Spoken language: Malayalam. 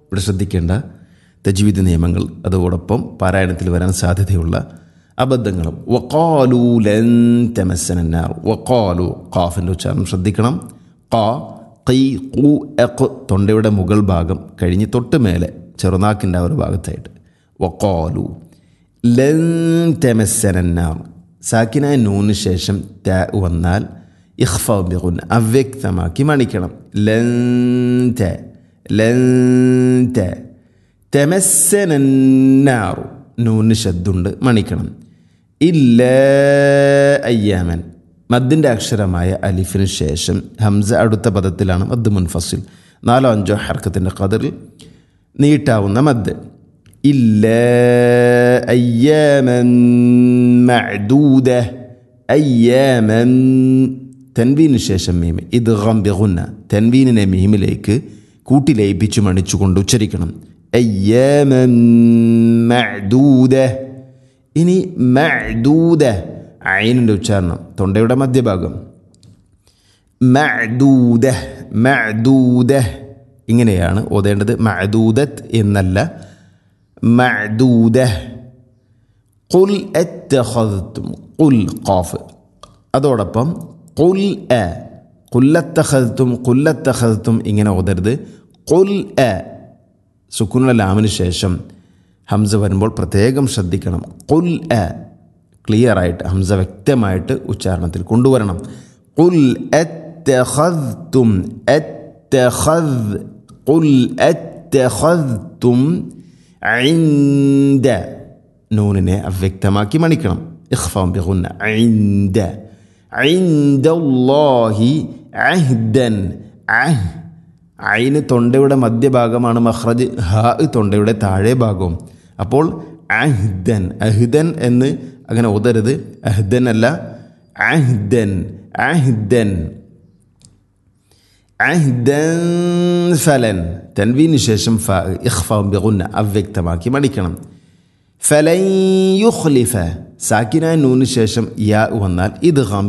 ഇവിടെ ശ്രദ്ധിക്കേണ്ട തജ്വീദ് നിയമങ്ങൾ അതോടൊപ്പം പാരായണത്തിൽ വരാൻ സാധ്യതയുള്ള അബദ്ധങ്ങളും വക്കാലു ലൻ തെമസനാർ വക്കാലു ഖാഫിൻ്റെ ഉച്ചാരണം ശ്രദ്ധിക്കണം ഖാ ഖൈ ഖു എഖ് തൊണ്ടയുടെ മുകൾ ഭാഗം കഴിഞ്ഞ് തൊട്ട് മേലെ ചെറുനാക്കിൻ്റെ ആ ഒരു ഭാഗത്തായിട്ട് വക്കാലു ലൻ തെമസനാർ സാക്കിനായ നൂന് ശേഷം ത വന്നാൽ ഇഖ്ഫ ബിഗുൻ അവ്യക്തമാക്കി മണിക്കണം ലൻ ത ലൻ ത തെമസ്സനാറു നൂന് ശബ്ദുണ്ട് മണിക്കണം ഇല്ല അയ്യാമൻ മദ്ദിൻ്റെ അക്ഷരമായ അലിഫിന് ശേഷം ഹംസ അടുത്ത പദത്തിലാണ് മദ് മുൻഫസിൽ നാലോ അഞ്ചോ ഹർക്കത്തിൻ്റെ കതിറിൽ നീട്ടാവുന്ന മദ് ഇല്ല അയ്യാമൻ മഅദൂദ അയ്യാമൻ തൻവീന് ശേഷം മീമ് ഇത് ഗംബിഗുന്ന തൻവീനിനെ മീമിലേക്ക് കൂട്ടി ലയിപ്പിച്ച് മണിച്ചുകൊണ്ട് ഉച്ചരിക്കണം അയ്യാമൻ മഅദൂദ ഇനി മഅദൂദ ഐനിൻ്റെ ഉച്ചാരണം തൊണ്ടയുടെ മധ്യഭാഗം മഅദൂദ മഅദൂദ ഇങ്ങനെയാണ് ഓതേണ്ടത് മഅദൂദത്ത് എന്നല്ല മഅദൂദ ഖുൽ അത്തഖദ്തും ഖുൽ ഖാഫ് അതോടൊപ്പം ഖുൽ അ ഖുല്ലത്തഖദ്തും ഖുല്ലത്തഖദ്തും ഇങ്ങനെ ഓതരുത് ഖുൽ അ സുക്കുനുള്ള ലാമിന് ശേഷം ഹംസ വരുമ്പോൾ പ്രത്യേകം ശ്രദ്ധിക്കണം ഖുൽ അ ക്ലിയർ ആയിട്ട് ഹംസ വ്യക്തമായിട്ട് ഉച്ചാരണത്തിൽ കൊണ്ടുവരണം ഖുൽ അത്തഖദ്തും അത്തഖദ് ഖുൽ അത്തഖദ്തും ഐന്ദ നൂനിനെ അവ്യക്തമാക്കി മണിക്കണം ഇഖ്ഫാം ബിഗുന്ന ഐന്ദ ഐന്ദല്ലാഹി അഹ്ദൻ അഹ് ഐന് തൊണ്ടയുടെ മധ്യഭാഗമാണ് മഹ്റജ് ഹ തൊണ്ടയുടെ താഴെ ഭാഗവും അപ്പോൾ അഹ്ദൻ അഹ്ദൻ എന്ന് അങ്ങനെ ഓതരുത് അഹ്ദൻ അല്ല അഹ്ദൻ അഹ്ദൻ അഹ്ദൻ ഫലൻ തൻവീന് ശേഷം ഫ ഇഖ്ഫാം ബിഗുന്ന അവ്യക്തമാക്കി മടിക്കണം ഫലൻ യുഖ്ലിഫ സാക്കിന നൂന് ശേഷം യാ വന്നാൽ ഇത്